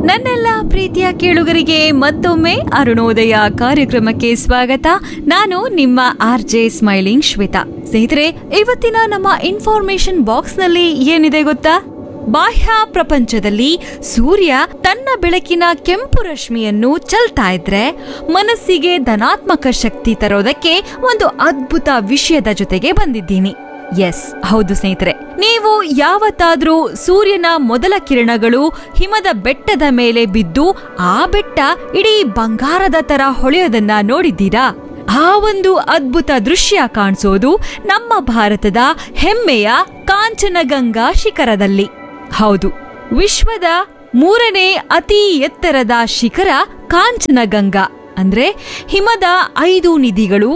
ನನ್ನೆಲ್ಲ ಪ್ರೀತಿಯ ಕೇಳುಗರಿಗೆ ಮತ್ತೊಮ್ಮೆ ಅರುಣೋದಯ ಕಾರ್ಯಕ್ರಮಕ್ಕೆ ಸ್ವಾಗತ ನಾನು ನಿಮ್ಮ ಆರ್ ಜೆ ಸ್ಮೈಲಿಂಗ್ ಶ್ವೇತಾ ಸ್ನೇಹಿತರೆ ಇವತ್ತಿನ ನಮ್ಮ ಇನ್ಫಾರ್ಮೇಶನ್ ಬಾಕ್ಸ್ನಲ್ಲಿ ಏನಿದೆ ಗೊತ್ತಾ ಬಾಹ್ಯ ಪ್ರಪಂಚದಲ್ಲಿ ಸೂರ್ಯ ತನ್ನ ಬೆಳಕಿನ ಕೆಂಪು ರಶ್ಮಿಯನ್ನು ಚೆಲ್ತಾ ಇದ್ರೆ ಮನಸ್ಸಿಗೆ ಧನಾತ್ಮಕ ಶಕ್ತಿ ತರೋದಕ್ಕೆ ಒಂದು ಅದ್ಭುತ ವಿಷಯದ ಜೊತೆಗೆ ಬಂದಿದ್ದೀನಿ ಎಸ್ ಹೌದು ಸ್ನೇಹಿತರೆ ನೀವು ಯಾವತ್ತಾದ್ರೂ ಸೂರ್ಯನ ಮೊದಲ ಕಿರಣಗಳು ಹಿಮದ ಬೆಟ್ಟದ ಮೇಲೆ ಬಿದ್ದು ಆ ಬೆಟ್ಟ ಇಡೀ ಬಂಗಾರದ ತರ ಹೊಳೆಯೋದನ್ನ ನೋಡಿದ್ದೀರಾ ಆ ಒಂದು ಅದ್ಭುತ ದೃಶ್ಯ ಕಾಣಿಸೋದು ನಮ್ಮ ಭಾರತದ ಹೆಮ್ಮೆಯ ಕಾಂಚನಗಂಗಾ ಶಿಖರದಲ್ಲಿ ಹೌದು ವಿಶ್ವದ ಮೂರನೇ ಅತಿ ಎತ್ತರದ ಶಿಖರ ಕಾಂಚನಗಂಗಾ ಅಂದ್ರೆ ಹಿಮದ ಐದು ನಿಧಿಗಳು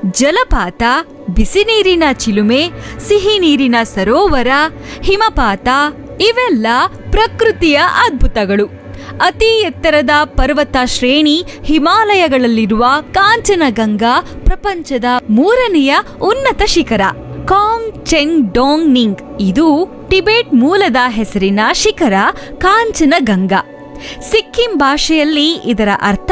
ಜಲಪಾತ ಬಿಸಿ ನೀರಿನ ಚಿಲುಮೆ ಸಿಹಿ ನೀರಿನ ಸರೋವರ ಹಿಮಪಾತ ಇವೆಲ್ಲ ಪ್ರಕೃತಿಯ ಅದ್ಭುತಗಳು ಅತಿ ಎತ್ತರದ ಪರ್ವತ ಶ್ರೇಣಿ ಹಿಮಾಲಯಗಳಲ್ಲಿರುವ ಕಾಂಚನಗಂಗಾ ಪ್ರಪಂಚದ ಮೂರನೆಯ ಉನ್ನತ ಶಿಖರ ಕಾಂಗ್ ಚೆಂಗ್ ಡೋಂಗ್ ನಿಂಗ್ ಇದು ಟಿಬೆಟ್ ಮೂಲದ ಹೆಸರಿನ ಶಿಖರ ಕಾಂಚನಗಂಗಾ ಸಿಕ್ಕಿಂ ಭಾಷೆಯಲ್ಲಿ ಇದರ ಅರ್ಥ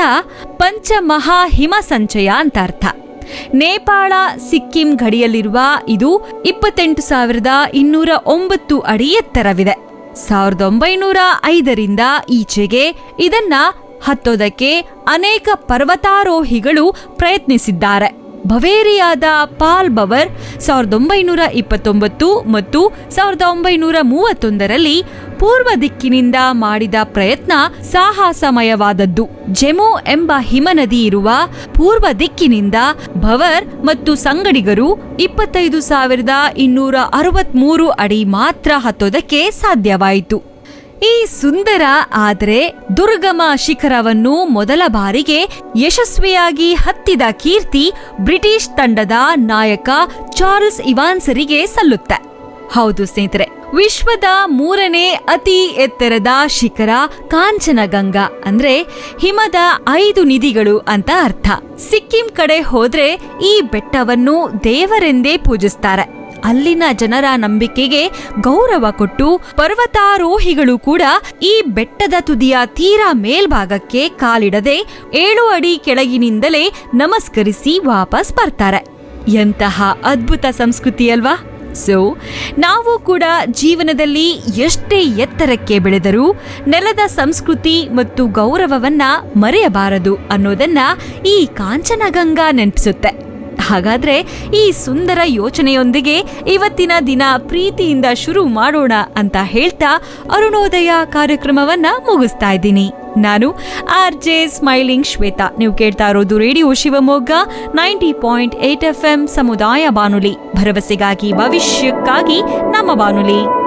ಪಂಚಮಹಾ ಹಿಮ ಸಂಚಯ ಅಂತ ಅರ್ಥ ನೇಪಾಳ ಸಿಕ್ಕಿಂ ಗಡಿಯಲ್ಲಿರುವ ಇದು ಇಪ್ಪತ್ತೆಂಟು ಸಾವಿರದ ಇನ್ನೂರ ಒಂಬತ್ತು ಅಡಿ ಎತ್ತರವಿದೆ ಸಾವಿರದ ಒಂಬೈನೂರ ಐದರಿಂದ ಈಚೆಗೆ ಇದನ್ನ ಹತ್ತೋದಕ್ಕೆ ಅನೇಕ ಪರ್ವತಾರೋಹಿಗಳು ಪ್ರಯತ್ನಿಸಿದ್ದಾರೆ ಬವೇರಿಯಾದ ಪಾಲ್ ಬವರ್ ಸಾವಿರದ ಒಂಬೈನೂರ ಇಪ್ಪತ್ತೊಂಬತ್ತು ಮತ್ತು ಸಾವಿರದ ಒಂಬೈನೂರ ಮೂವತ್ತೊಂದರಲ್ಲಿ ಪೂರ್ವ ದಿಕ್ಕಿನಿಂದ ಮಾಡಿದ ಪ್ರಯತ್ನ ಸಾಹಸಮಯವಾದದ್ದು ಜೆಮೋ ಎಂಬ ಹಿಮನದಿ ಇರುವ ಪೂರ್ವ ದಿಕ್ಕಿನಿಂದ ಭವರ್ ಮತ್ತು ಸಂಗಡಿಗರು ಇಪ್ಪತ್ತೈದು ಸಾವಿರದ ಇನ್ನೂರ ಅರವತ್ಮೂರು ಅಡಿ ಮಾತ್ರ ಹತ್ತೋದಕ್ಕೆ ಸಾಧ್ಯವಾಯಿತು ಈ ಸುಂದರ ಆದರೆ ದುರ್ಗಮ ಶಿಖರವನ್ನು ಮೊದಲ ಬಾರಿಗೆ ಯಶಸ್ವಿಯಾಗಿ ಹತ್ತಿದ ಕೀರ್ತಿ ಬ್ರಿಟಿಷ್ ತಂಡದ ನಾಯಕ ಚಾರ್ಲ್ಸ್ ಇವಾನ್ಸರಿಗೆ ಸಲ್ಲುತ್ತೆ ಹೌದು ಸ್ನೇಹಿತರೆ ವಿಶ್ವದ ಮೂರನೇ ಅತಿ ಎತ್ತರದ ಶಿಖರ ಕಾಂಚನಗಂಗಾ ಅಂದ್ರೆ ಹಿಮದ ಐದು ನಿಧಿಗಳು ಅಂತ ಅರ್ಥ ಸಿಕ್ಕಿಂ ಕಡೆ ಹೋದ್ರೆ ಈ ಬೆಟ್ಟವನ್ನು ದೇವರೆಂದೇ ಪೂಜಿಸ್ತಾರೆ ಅಲ್ಲಿನ ಜನರ ನಂಬಿಕೆಗೆ ಗೌರವ ಕೊಟ್ಟು ಪರ್ವತಾರೋಹಿಗಳು ಕೂಡ ಈ ಬೆಟ್ಟದ ತುದಿಯ ತೀರಾ ಮೇಲ್ಭಾಗಕ್ಕೆ ಕಾಲಿಡದೆ ಏಳು ಅಡಿ ಕೆಳಗಿನಿಂದಲೇ ನಮಸ್ಕರಿಸಿ ವಾಪಸ್ ಬರ್ತಾರೆ ಎಂತಹ ಅದ್ಭುತ ಸಂಸ್ಕೃತಿ ಅಲ್ವಾ ಸೊ ನಾವು ಕೂಡ ಜೀವನದಲ್ಲಿ ಎಷ್ಟೇ ಎತ್ತರಕ್ಕೆ ಬೆಳೆದರೂ ನೆಲದ ಸಂಸ್ಕೃತಿ ಮತ್ತು ಗೌರವವನ್ನ ಮರೆಯಬಾರದು ಅನ್ನೋದನ್ನ ಈ ಕಾಂಚನಗಂಗಾ ನೆನಪಿಸುತ್ತೆ ಹಾಗಾದ್ರೆ ಈ ಸುಂದರ ಯೋಚನೆಯೊಂದಿಗೆ ಇವತ್ತಿನ ದಿನ ಪ್ರೀತಿಯಿಂದ ಶುರು ಮಾಡೋಣ ಅಂತ ಹೇಳ್ತಾ ಅರುಣೋದಯ ಕಾರ್ಯಕ್ರಮವನ್ನ ಮುಗಿಸ್ತಾ ಇದ್ದೀನಿ ನಾನು ಆರ್ ಜೆ ಸ್ಮೈಲಿಂಗ್ ಶ್ವೇತಾ ನೀವು ಕೇಳ್ತಾ ಇರೋದು radio Shivamogga ninety point eight F M ಸಮುದಾಯ ಬಾನುಲಿ ಭರವಸೆಗಾಗಿ ಭವಿಷ್ಯಕ್ಕಾಗಿ ನಮ್ಮ ಬಾನುಲಿ